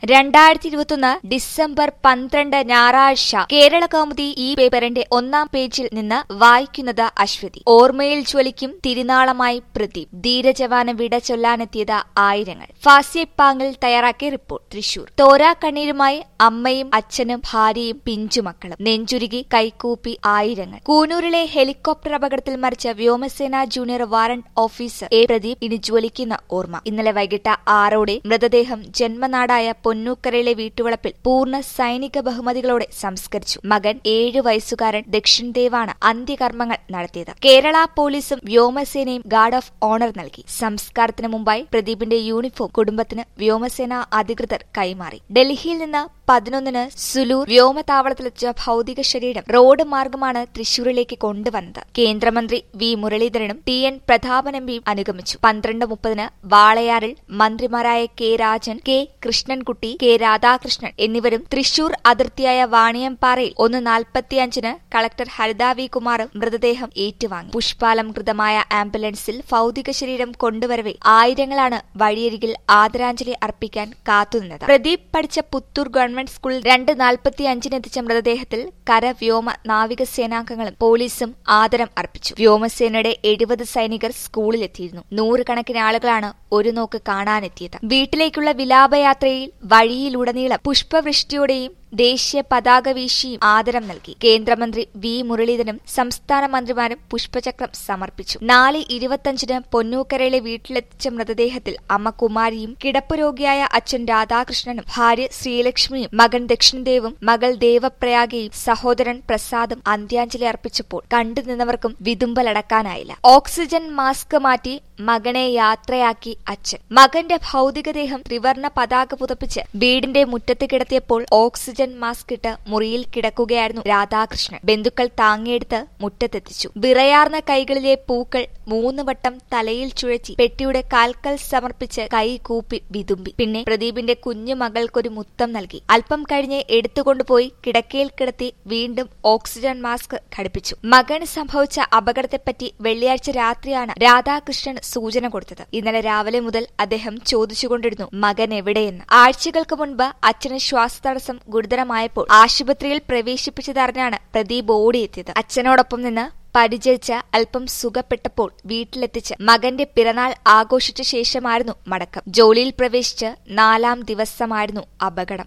രണ്ടായിരത്തി ഇരുപത്തൊന്ന് ഡിസംബർ പന്ത്രണ്ട് ഞായറാഴ്ച കേരള കൗമുദി ഈ പേപ്പറിന്റെ ഒന്നാം പേജിൽ നിന്ന് വായിക്കുന്നത് അശ്വതി ഓർമ്മയിൽ ജ്വലിക്കും തിരുനാളമായി പ്രദീപ് ധീരജവാന് വിട ചൊല്ലാനെത്തിയത് ആയിരങ്ങൾ ഫാസ്യപ്പാങ്ങിൽ തയ്യാറാക്കിയ റിപ്പോർട്ട് തൃശൂർ തോരാ കണ്ണീരുമായി അമ്മയും അച്ഛനും ഭാര്യയും പിഞ്ചുമക്കളും നെഞ്ചുരുകി കൈകൂപ്പി ആയിരങ്ങൾ കൂനൂരിലെ ഹെലികോപ്റ്റർ അപകടത്തിൽ മരിച്ച വ്യോമസേന junior warrant officer A Pradeep ഇനി ജ്വലിക്കുന്ന ഓർമ്മ ഇന്നലെ വൈകിട്ട് ആറോടെ മൃതദേഹം ജന്മനാടായ പൊന്നൂക്കരയിലെ വീട്ടുവളപ്പിൽ പൂർണ്ണ സൈനിക ബഹുമതികളോടെ സംസ്കരിച്ചു മകൻ ഏഴു വയസ്സുകാരൻ ദക്ഷിൺ ദേവാണ് അന്ത്യകർമ്മങ്ങൾ നടത്തിയത് കേരള പോലീസും വ്യോമസേനയും ഗാർഡ് ഓഫ് ഓണർ നൽകി സംസ്കാരത്തിന് മുമ്പായി പ്രദീപിന്റെ യൂണിഫോം കുടുംബത്തിന് വ്യോമസേന അധികൃതർ കൈമാറി ഡൽഹിയിൽ നിന്ന് പതിനൊന്നിന് സുലൂർ വ്യോമതാവളത്തിലെത്തിച്ച ഭൌതിക ശരീരം റോഡ് മാർഗമാണ് തൃശൂരിലേക്ക് കൊണ്ടുവന്നത് കേന്ദ്രമന്ത്രി വി മുരളീധരനും ടി എൻ പ്രതാപൻ എംപിയും അനുഗമിച്ചു പന്ത്രണ്ട് മുപ്പതിന് വാളയാറിൽ മന്ത്രിമാരായ K Rajan K Krishnankutty K Radhakrishnan എന്നിവരും തൃശൂർ അതിർത്തിയായ വാണിയംപാറയിൽ ഒന്ന് നാൽപ്പത്തിയഞ്ചിന് കളക്ടർ ഹരിത വി കുമാറും മൃതദേഹം ഏറ്റുവാങ്ങി പുഷ്പാലംകൃതമായ ആംബുലൻസിൽ ഭൌതിക ശരീരം കൊണ്ടുവരവെ ആയിരങ്ങളാണ് വഴിയരികിൽ ആദരാഞ്ജലി അർപ്പിക്കാൻ കാത്തുനിന്നത് പ്രദീപ് പഠിച്ച പുത്തൂർ ഗവൺമെന്റ് സ്കൂളിൽ രണ്ട് നാൽപ്പത്തിയഞ്ചിനെത്തിച്ച മൃതദേഹത്തിൽ കര വ്യോമ നാവികസേനാംഗങ്ങളും പോലീസും ആദരം അർപ്പിച്ചു വ്യോമസേനയുടെ എഴുപത് സൈനികർ സ്കൂളിലെത്തിയിരുന്നു നൂറുകണക്കിന് ആളുകളാണ് ഒരു നോക്ക് കാണാനെത്തിയത് വീട്ടിലേക്കുള്ള വിലാപയാത്രയിൽ വഴിയിലുടനീളം പുഷ്പവൃഷ്ടിയോടെയും ദേശീയ പതാക വീശിയും ആദരം നൽകി കേന്ദ്രമന്ത്രി വി മുരളീധരനും സംസ്ഥാന മന്ത്രിമാരും പുഷ്പചക്രം സമർപ്പിച്ചു നാല് ഇരുപത്തഞ്ചിന് പൊന്നൂക്കരയിലെ വീട്ടിലെത്തിച്ച മൃതദേഹത്തിൽ അമ്മ കുമാരിയും കിടപ്പുരോഗിയായ അച്ഛൻ രാധാകൃഷ്ണനും ഭാര്യ ശ്രീലക്ഷ്മിയും മകൻ ദക്ഷിണദേവും മകൾ ദേവപ്രയാഗയും സഹോദരൻ പ്രസാദും അന്ത്യാഞ്ജലി അർപ്പിച്ചപ്പോൾ കണ്ടുനിന്നവർക്കും വിതുമ്പലടക്കാനായില്ല ഓക്സിജൻ മാസ്ക് മാറ്റി മകനെ യാത്രയാക്കി അച്ഛൻ മകന്റെ ഭൗതികദേഹം ത്രിവർണ പതാക പുതപ്പിച്ച് വീടിന്റെ മുറ്റത്ത് കിടത്തിയപ്പോൾ ഓക്സിജൻ മാസ്ക് ഇട്ട് മുറിയിൽ കിടക്കുകയായിരുന്നു രാധാകൃഷ്ണൻ ബന്ധുക്കൾ താങ്ങിയെടുത്ത് മുറ്റത്തെത്തിച്ചു വിറയാർന്ന കൈകളിലെ പൂക്കൾ മൂന്ന് വട്ടം തലയിൽ ചുഴറ്റി പെട്ടിയുടെ കാൽക്കൽ സമർപ്പിച്ച് കൈ കൂപ്പി വിതുമ്പി പിന്നെ പ്രദീപിന്റെ കുഞ്ഞു മകൾക്കൊരു മുത്തം നൽകി അല്പം കഴിഞ്ഞ് എടുത്തുകൊണ്ടുപോയി കിടക്കയിൽ കിടത്തി വീണ്ടും ഓക്സിജൻ മാസ്ക് ഘടിപ്പിച്ചു മകന് സംഭവിച്ച അപകടത്തെപ്പറ്റി വെള്ളിയാഴ്ച രാത്രിയാണ് രാധാകൃഷ്ണൻ സൂചന കൊടുത്തത് ഇന്നലെ രാവിലെ മുതൽ അദ്ദേഹം ചോദിച്ചുകൊണ്ടിരുന്നു മകൻ എവിടെയെന്ന് ആഴ്ചകൾക്ക് മുൻപ് അച്ഛന് ശ്വാസതടസ്സം ഗുരുതരമായപ്പോൾ ആശുപത്രിയിൽ പ്രവേശിപ്പിച്ചതറിഞ്ഞാണ് പ്രദീപ് ഓടിയെത്തിയത് അച്ഛനോടൊപ്പം നിന്ന് പരിചരിച്ച് അല്പം സുഖപ്പെട്ടപ്പോൾ വീട്ടിലെത്തിച്ച് മകന്റെ പിറന്നാൾ ആഘോഷിച്ച ശേഷമായിരുന്നു മടക്കം ജോലിയിൽ പ്രവേശിച്ച് നാലാം ദിവസമായിരുന്നു അപകടം